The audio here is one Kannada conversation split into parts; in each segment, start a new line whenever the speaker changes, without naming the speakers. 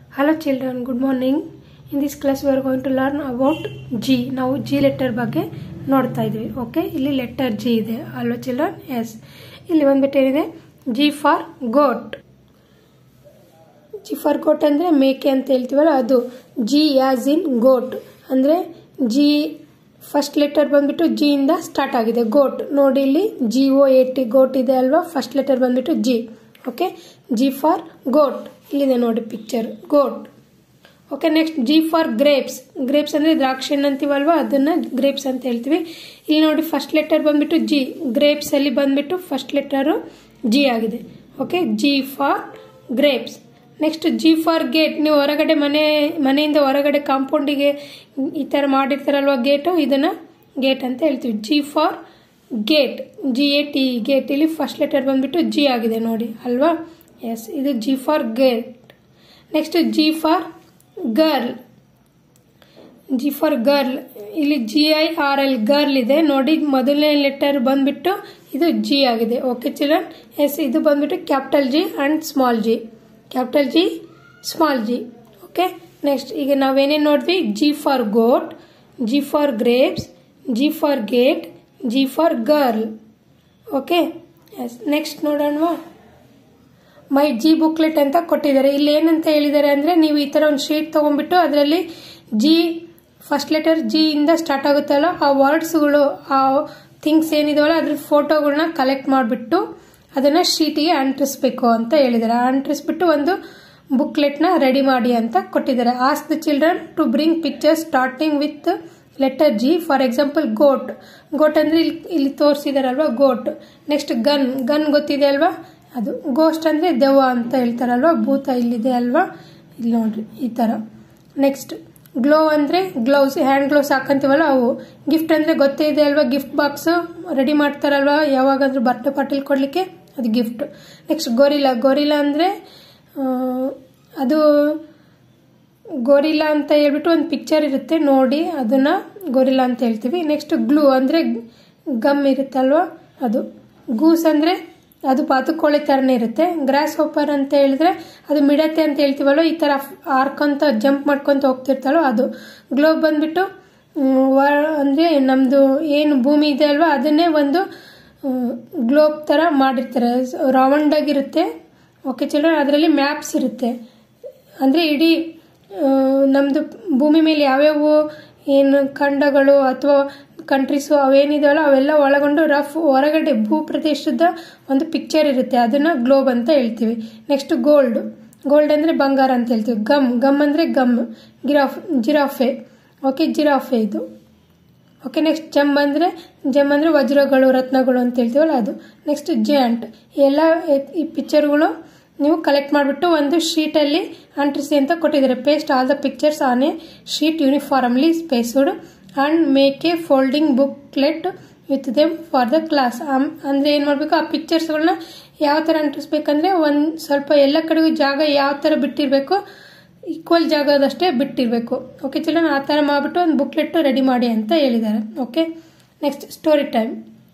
Hello children, good morning. In this class we are going to learn about G. ನಾವು ಜಿ ಲೆಟರ್ ಬಗ್ಗೆ ನೋಡ್ತಾ ಇದ್ವಿ ಓಕೆ ಇಲ್ಲಿ ಲೆಟರ್ ಜಿ ಇದೆ ಅಲ್ವಾ ಚಿಲ್ಡ್ರನ್ ಎಸ್ ಇಲ್ಲಿ ಬಂದ್ಬಿಟ್ಟು ಏನಿದೆ G for goat G for goat ಅಂದರೆ ಮೇಕೆ ಅಂತ ಹೇಳ್ತೀವಲ್ಲ ಅದು ಜಿ ಆಸ್ ಇನ್ ಗೋಟ್ ಅಂದರೆ ಜಿ ಫಸ್ಟ್ ಲೆಟರ್ ಬಂದ್ಬಿಟ್ಟು ಜಿ ಇಂದ ಸ್ಟಾರ್ಟ್ ಆಗಿದೆ ಗೋಟ್ ನೋಡಿ ಇಲ್ಲಿ G O A T goat ಇದೆ ಅಲ್ವಾ ಫಸ್ಟ್ ಲೆಟರ್ ಬಂದ್ಬಿಟ್ಟು G okay G for goat ಇಲ್ಲಿದೆ ನೋಡಿ picture goat okay next G for grapes grapes ಅಂದರೆ ದ್ರಾಕ್ಷಿ ಹಣ್ಣು ಅಂತೀವಲ್ವಾ ಅದನ್ನ ಗ್ರೇಪ್ಸ್ ಅಂತ ಹೇಳ್ತೀವಿ ಇಲ್ಲಿ ನೋಡಿ ಫಸ್ಟ್ ಲೆಟರ್ ಬಂದ್ಬಿಟ್ಟು ಜಿ ಗ್ರೇಪ್ಸ್ ಅಲ್ಲಿ ಬಂದ್ಬಿಟ್ಟು ಫಸ್ಟ್ ಲೆಟರು ಜಿ ಆಗಿದೆ okay G for grapes next G for gate ನೀವು ಹೊರಗಡೆ ಮನೆ ಮನೆಯಿಂದ ಹೊರಗಡೆ ಕಾಂಪೌಂಡಿಗೆ ಈ ಥರ ಮಾಡಿರ್ತಾರಲ್ವ ಗೇಟು ಇದನ್ನು ಗೇಟ್ ಅಂತ ಹೇಳ್ತೀವಿ G for gate G A T gate ಇಲ್ಲಿ ಫಸ್ಟ್ ಲೆಟರ್ ಬಂದ್ಬಿಟ್ಟು ಜಿ ಆಗಿದೆ ನೋಡಿ ಅಲ್ವಾ ಎಸ್ ಇದು G for gate next G for girl G for girl ಇಲ್ಲಿ G I R L girl ಇದೆ ನೋಡಿ ಮೊದಲನೇ ಲೆಟರ್ ಬಂದ್ಬಿಟ್ಟು ಇದು ಜಿ ಆಗಿದೆ ಓಕೆ ಚಿಲ್ಡ್ರನ್ ಎಸ್ ಇದು ಬಂದ್ಬಿಟ್ಟು capital G and small G capital G small G okay next ಈಗ ನಾವೇನೇನು ನೋಡಿದ್ವಿ G for goat G for grapes G for gate G for girl okay yes next ನೋಡೋಣವಾ ಮೈ ಜಿ ಬುಕ್ಲೆಟ್ ಅಂತ ಕೊಟ್ಟಿದ್ದಾರೆ ಇಲ್ಲಿ ಏನಂತ ಹೇಳಿದ್ದಾರೆ ಅಂದರೆ ನೀವು ಈ ಥರ ಒಂದು ಶೀಟ್ ತೊಗೊಂಡ್ಬಿಟ್ಟು ಅದರಲ್ಲಿ ಜಿ ಫಸ್ಟ್ ಲೆಟರ್ ಜಿ ಇಂದ ಸ್ಟಾರ್ಟ್ ಆಗುತ್ತಲ್ಲ ಆ ವರ್ಡ್ಸ್ಗಳು ಆ ಥಿಂಗ್ಸ್ ಏನಿದಾವಲ್ಲ ಅದ್ರ ಫೋಟೋಗಳನ್ನ ಕಲೆಕ್ಟ್ ಮಾಡಿಬಿಟ್ಟು ಅದನ್ನು ಶೀಟಿಗೆ ಅಂಟಿಸ್ಬೇಕು ಅಂತ ಹೇಳಿದ್ದಾರೆ ಅಂಟಿಸ್ಬಿಟ್ಟು ಒಂದು ಬುಕ್ಲೆಟ್ನ ರೆಡಿ ಮಾಡಿ ಅಂತ ಕೊಟ್ಟಿದ್ದಾರೆ as the children to bring pictures starting with letter G for example goat goat ಅಂದರೆ ಇಲ್ಲಿ ಇಲ್ಲಿ ತೋರಿಸಿದಾರಲ್ವಾ ಗೋಟ್ ನೆಕ್ಸ್ಟ್ ಗನ್ ಗನ್ ಗೊತ್ತಿದೆ ಅಲ್ವಾ ಅದು ಗೋಸ್ಟ್ ಅಂದರೆ ದೆವ್ವ ಅಂತ ಹೇಳ್ತಾರಲ್ವಾ ಭೂತ ಇಲ್ಲಿದೆ ಅಲ್ವಾ ಇಲ್ಲಿ ನೋಡ್ರಿ ಈ ಥರ ನೆಕ್ಸ್ಟ್ ಗ್ಲೋ ಅಂದರೆ ಗ್ಲೌಸ್ ಹ್ಯಾಂಡ್ ಗ್ಲೌಸ್ ಹಾಕಂತೀವಲ್ಲ ಅವು ಗಿಫ್ಟ್ ಅಂದರೆ ಗೊತ್ತೇ ಇದೆ ಅಲ್ವಾ ಗಿಫ್ಟ್ ಬಾಕ್ಸ್ ರೆಡಿ ಮಾಡ್ತಾರಲ್ವಾ ಯಾವಾಗಾದ್ರೂ ಬರ್ಡೇ ಪಾರ್ಟಿಲಿ ಕೊಡಲಿಕ್ಕೆ ಅದು ಗಿಫ್ಟ್ ನೆಕ್ಸ್ಟ್ ಗೋರಿಲಾ ಗೋರಿಲಾ ಅಂದರೆ ಅದು ಗೋರಿಲಾ ಅಂತ ಹೇಳ್ಬಿಟ್ಟು ಒಂದು ಪಿಕ್ಚರ್ ಇರುತ್ತೆ ನೋಡಿ ಅದನ್ನು ಗೋರಿಲಾ ಅಂತ ಹೇಳ್ತೀವಿ ನೆಕ್ಸ್ಟ್ ಗ್ಲೂ ಅಂದರೆ ಗಮ್ ಇರುತ್ತಲ್ವ ಅದು ಗೂಸ್ ಅಂದರೆ ಅದು ಬಾತುಕೋಳಿ ಥರನೇ ಇರುತ್ತೆ ಗ್ರಾಸ್ ಹೋಪರ್ ಅಂತ ಹೇಳಿದ್ರೆ ಅದು ಮಿಡತೆ ಅಂತ ಹೇಳ್ತೀವಲ್ವ ಈ ಥರ ಆರ್ಕೊಂತ ಜಂಪ್ ಮಾಡ್ಕೊತ ಹೋಗ್ತಿರ್ತಾಳೋ ಅದು ಗ್ಲೋಬ್ ಬಂದ್ಬಿಟ್ಟು ಅಂದರೆ ನಮ್ಮದು ಏನು ಭೂಮಿ ಇದೆ ಅಲ್ವಾ ಅದನ್ನೇ ಒಂದು ಗ್ಲೋಬ್ ಥರ ಮಾಡಿರ್ತಾರೆ ರೌಂಡ್ ಆಗಿರುತ್ತೆ ಓಕೆ ಚಿಲ್ಡ್ರನ್ ಅದರಲ್ಲಿ ಮ್ಯಾಪ್ಸ್ ಇರುತ್ತೆ ಅಂದರೆ ಇಡೀ ನಮ್ಮದು ಭೂಮಿ ಮೇಲೆ ಯಾವ್ಯಾವ ಏನು ಖಂಡಗಳು ಅಥವಾ ಕಂಟ್ರೀಸು ಅವೇನಿದಾವಲ್ಲ ಅವೆಲ್ಲ ಒಳಗೊಂಡು ರಫ್ ಹೊರಗಡೆ ಭೂ ಪ್ರದೇಶದ ಒಂದು ಪಿಕ್ಚರ್ ಇರುತ್ತೆ ಅದನ್ನು ಗ್ಲೋಬ್ ಅಂತ ಹೇಳ್ತೀವಿ ನೆಕ್ಸ್ಟ್ ಗೋಲ್ಡ್ ಗೋಲ್ಡ್ ಅಂದರೆ ಬಂಗಾರ ಅಂತ ಹೇಳ್ತೀವಿ ಗಮ್ ಗಮ್ ಅಂದರೆ gum giraffe giraffe okay giraffe ಇದು ಓಕೆ ನೆಕ್ಸ್ಟ್ ಜಮ್ ಅಂದರೆ ಜಮ್ ಅಂದರೆ ವಜ್ರಗಳು ರತ್ನಗಳು ಅಂತ ಹೇಳ್ತೀವಲ್ಲ ಅದು ನೆಕ್ಸ್ಟ್ ಜಾಂಟ್ ಎಲ್ಲ ಈ ಪಿಕ್ಚರ್ಗಳು ನೀವು ಕಲೆಕ್ಟ್ ಮಾಡಿಬಿಟ್ಟು ಒಂದು ಶೀಟಲ್ಲಿ ಅಂಟಿಸಿ ಅಂತ ಕೊಟ್ಟಿದ್ದಾರೆ paste all the pictures on a sheet uniformly spaced and make a folding booklet with them for the class ಅಂದರೆ ಏನು ಮಾಡಬೇಕು ಆ ಪಿಕ್ಚರ್ಸ್ಗಳನ್ನ ಯಾವ ಥರ ಅಂಟಿಸ್ಬೇಕಂದ್ರೆ ಒಂದು ಸ್ವಲ್ಪ ಎಲ್ಲ ಕಡೆಗೂ ಜಾಗ ಯಾವ ಥರ ಬಿಟ್ಟಿರಬೇಕು ಈಕ್ವಲ್ ಜಾಗದಷ್ಟೇ ಬಿಟ್ಟಿರಬೇಕು ಓಕೆ ಚಿಲ್ಡ್ರನ್ ಆ ಥರ ಮಾಡಿಬಿಟ್ಟು ಒಂದು ಬುಕ್ಲೆಟ್ ರೆಡಿ ಮಾಡಿ ಅಂತ ಹೇಳಿದ್ದಾರೆ okay next story time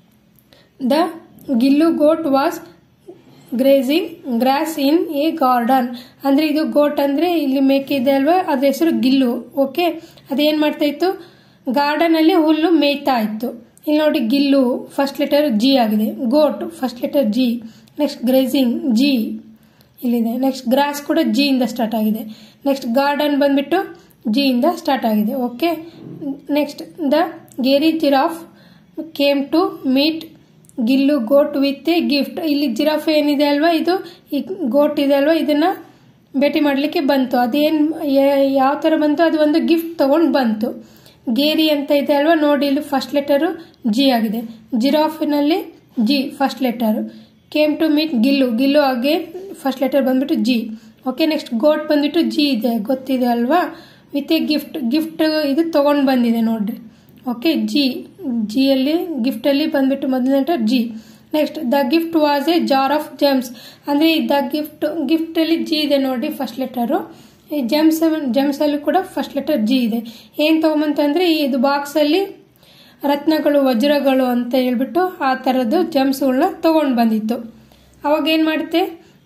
the Gillu goat was grazing grass in a garden ಅಂದರೆ ಇದು ಗೋಟ್ ಅಂದರೆ ಇಲ್ಲಿ ಮೇಕೆ ಇದೆ ಅಲ್ವಾ ಅದ್ರ ಹೆಸರು ಗಿಲ್ಲು ಓಕೆ ಅದೇನು ಮಾಡ್ತಾ ಇತ್ತು ಗಾರ್ಡನಲ್ಲಿ ಹುಲ್ಲು ಮೇಯ್ತಾ ಇತ್ತು ಇಲ್ಲಿ ನೋಡಿ ಗಿಲ್ಲು ಫಸ್ಟ್ ಲೆಟರ್ ಜಿ ಆಗಿದೆ goat first letter G next grazing G ಇಲ್ಲಿದೆ ನೆಕ್ಸ್ಟ್ ಗ್ರಾಸ್ ಕೂಡ ಜಿ ಇಂದ ಸ್ಟಾರ್ಟ್ ಆಗಿದೆ ನೆಕ್ಸ್ಟ್ ಗಾರ್ಡನ್ ಬಂದ್ಬಿಟ್ಟು ಜಿ ಇಂದ ಸ್ಟಾರ್ಟ್ ಆಗಿದೆ okay next the Gary giraffe came to meet Gillu goat with a gift ಇಲ್ಲಿ ಜಿರಾಫ್ ಏನಿದೆ ಅಲ್ವಾ ಇದು ಈ ಗೋಟ್ ಇದೆ ಅಲ್ವಾ ಇದನ್ನ ಭೇಟಿ ಮಾಡಲಿಕ್ಕೆ ಬಂತು ಅದೇನು ಯಾವ ಥರ ಬಂತು ಅದು ಒಂದು ಗಿಫ್ಟ್ ತಗೊಂಡು ಬಂತು ಗೇರಿ ಅಂತ ಇದೆ ಅಲ್ವಾ ನೋಡಿ ಇಲ್ಲಿ ಫಸ್ಟ್ ಲೆಟರು ಜಿ ಆಗಿದೆ ಜಿರಾಫಿನಲ್ಲಿ G first letter came to meet Gillu Gillu ಹಾಗೆ ಫಸ್ಟ್ ಲೆಟರ್ ಬಂದ್ಬಿಟ್ಟು ಜಿ ಓಕೆ ನೆಕ್ಸ್ಟ್ ಗೋಟ್ ಬಂದ್ಬಿಟ್ಟು ಜಿ ಇದೆ ಗೊತ್ತಿದೆ ಅಲ್ವಾ ವಿತ್ ಎ ಗಿಫ್ಟ್ ಗಿಫ್ಟ್ ಇದು ತೊಗೊಂಡು ಬಂದಿದೆ ನೋಡ್ರಿ ಓಕೆ ಜಿ ಜಿಯಲ್ಲಿ ಗಿಫ್ಟಲ್ಲಿ ಬಂದ್ಬಿಟ್ಟು ಮೊದಲನೇ letter G next the gift was a jar of gems ಅಂದರೆ ದ ಗಿಫ್ಟ್ ಗಿಫ್ಟಲ್ಲಿ ಜಿ ಇದೆ ನೋಡಿ ಫಸ್ಟ್ ಲೆಟರು ಈ ಜೆಮ್ಸ್ ಜೆಮ್ಸಲ್ಲಿ ಕೂಡ ಫಸ್ಟ್ ಲೆಟರ್ ಜಿ ಇದೆ ಏನು ತೊಗೊಂಬಂತಂದರೆ ಇದು ಬಾಕ್ಸಲ್ಲಿ ರತ್ನಗಳು ವಜ್ರಗಳು ಅಂತ ಹೇಳ್ಬಿಟ್ಟು ಆ ಥರದ್ದು ಜೆಮ್ಸ್ಗಳನ್ನ ತೊಗೊಂಡು ಬಂದಿತ್ತು ಅವಾಗ ಏನು ಮಾಡುತ್ತೆ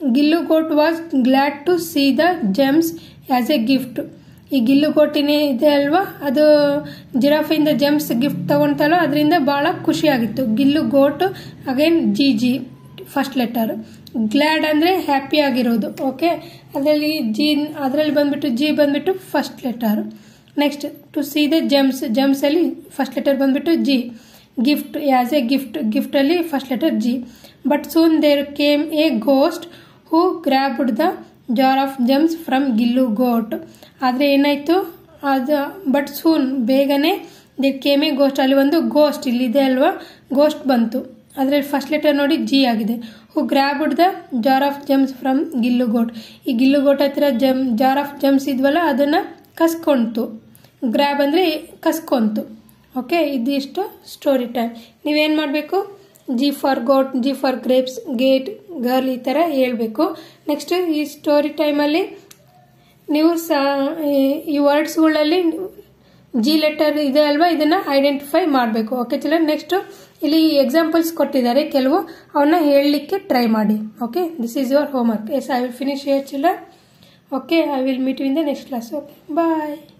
Gillu goat was glad to see the gems as a gift ಈ ಗಿಲ್ಲು ಗೋಟಿನೇ ಇದೆ ಅಲ್ವಾ ಅದು ಜಿರಾಫೆಯಿಂದ ಜೆಮ್ಸ್ ಗಿಫ್ಟ್ ತಗೊಂತಲ್ವ ಅದರಿಂದ ಭಾಳ ಖುಷಿಯಾಗಿತ್ತು Gillu goat again G G first letter glad ಅಂದರೆ ಹ್ಯಾಪಿ ಆಗಿರೋದು ಓಕೆ ಅದರಲ್ಲಿ ಜಿ ಅದರಲ್ಲಿ ಬಂದ್ಬಿಟ್ಟು ಜಿ ಬಂದ್ಬಿಟ್ಟು first letter next to see the gems ಜೆಮ್ಸಲ್ಲಿ ಫಸ್ಟ್ ಲೆಟರ್ ಬಂದ್ಬಿಟ್ಟು G gift as a gift ಗಿಫ್ಟಲ್ಲಿ first letter G but soon there came a ghost who grabbed the jar of gems from Gillu goat ಆದರೆ ಏನಾಯಿತು ಅದು ಬಟ್ ಸೂನ್ ಬೇಗನೆ ದೇರ್ ಕೇಮ್ ಎ ಗೋಸ್ಟ್ ಅಲ್ಲಿ ಒಂದು ಗೋಸ್ಟ್ ಇಲ್ಲಿದೆ ಅಲ್ವಾ ಗೋಸ್ಟ್ ಬಂತು ಅದರಲ್ಲಿ ಫಸ್ಟ್ ಲೆಟರ್ ನೋಡಿ ಜಿ ಆಗಿದೆ who grabbed the jar of gems from Gillu goat ಈ ಗಿಲ್ಲು ಗೋಟ್ ಹತ್ರ ಜಮ್ ಜಾರ್ ಆಫ್ ಜಮ್ಸ್ ಇದ್ವಲ್ಲ ಅದನ್ನು ಕಸ್ಕೊಂತು ಗ್ರ್ಯಾಬ್ ಅಂದರೆ ಕಸ್ಕೊಂತು ಓಕೆ ಇದಿಷ್ಟು ಸ್ಟೋರಿ ಟೈಮ್ ನೀವೇನು ಮಾಡಬೇಕು G for goat G for grapes gate girl ಈ ಥರ ಹೇಳ್ಬೇಕು ನೆಕ್ಸ್ಟ್ ಈ ಸ್ಟೋರಿ ಟೈಮಲ್ಲಿ ನೀವು ಸ ಈ ವರ್ಡ್ಸ್ಗಳಲ್ಲಿ ಜಿ ಲೆಟರ್ ಇದೆ ಅಲ್ವಾ ಇದನ್ನು ಐಡೆಂಟಿಫೈ ಮಾಡಬೇಕು ಓಕೆ ಚಲ ನೆಕ್ಸ್ಟ್ ಇಲ್ಲಿ ಎಕ್ಸಾಂಪಲ್ಸ್ ಕೊಟ್ಟಿದ್ದಾರೆ ಕೆಲವು ಅವನ್ನ ಹೇಳಲಿಕ್ಕೆ ಟ್ರೈ ಮಾಡಿ okay this is your homework yes I will finish your children okay I will meet in the next class okay bye